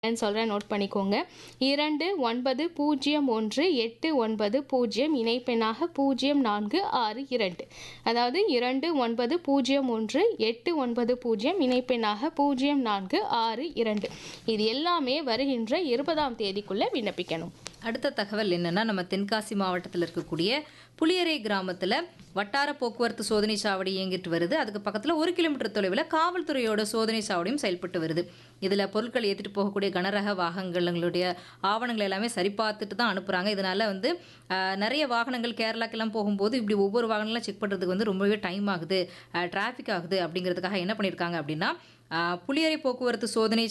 சொல்கிறேன் நோட் பண்ணிக்கோங்க இரண்டு ஒன்பது பூஜ்ஜியம் ஒன்று எட்டு ஒன்பது பூஜ்ஜியம் இணைப்பெண்ணாக பூஜ்ஜியம் நான்கு ஆறு இரண்டு அதாவது இரண்டு ஒன்பது பூஜ்ஜியம் ஒன்று எட்டு ஒன்பது பூஜ்ஜியம் இணைப்பெண்ணாக பூஜ்ஜியம் நான்கு ஆறு இரண்டு இது எல்லாமே வருகின்ற இருபதாம் தேதிக்குள்ளே விண்ணப்பிக்கணும் அடுத்த தகவல் என்னன்னா நம்ம தென்காசி மாவட்டத்தில் இருக்கக்கூடிய புளியரை கிராமத்தில் வட்டார போக்குவரத்து சோதனை சாவடி இயங்கிட்டு வருது அதுக்கு பக்கத்தில் ஒரு கிலோமீட்டர் தொலைவில் காவல்துறையோட சோதனை சாவடியும் செயல்பட்டு வருது இதில் பொருட்கள் ஏற்றிட்டு போகக்கூடிய கனரக வாகனங்களுடைய ஆவணங்கள் எல்லாமே சரி பார்த்துட்டு தான் அனுப்புகிறாங்க இதனால வந்து ஆஹ், நிறைய வாகனங்கள் கேரளாக்கெல்லாம் போகும்போது இப்படி ஒவ்வொரு வாகனங்களும் செக் பண்ணுறதுக்கு வந்து ரொம்பவே டைம் ஆகுது டிராஃபிக் ஆகுது அப்படிங்கிறதுக்காக என்ன பண்ணியிருக்காங்க அப்படின்னா ஆஹ், புளியரை போக்குவரத்து சோதனை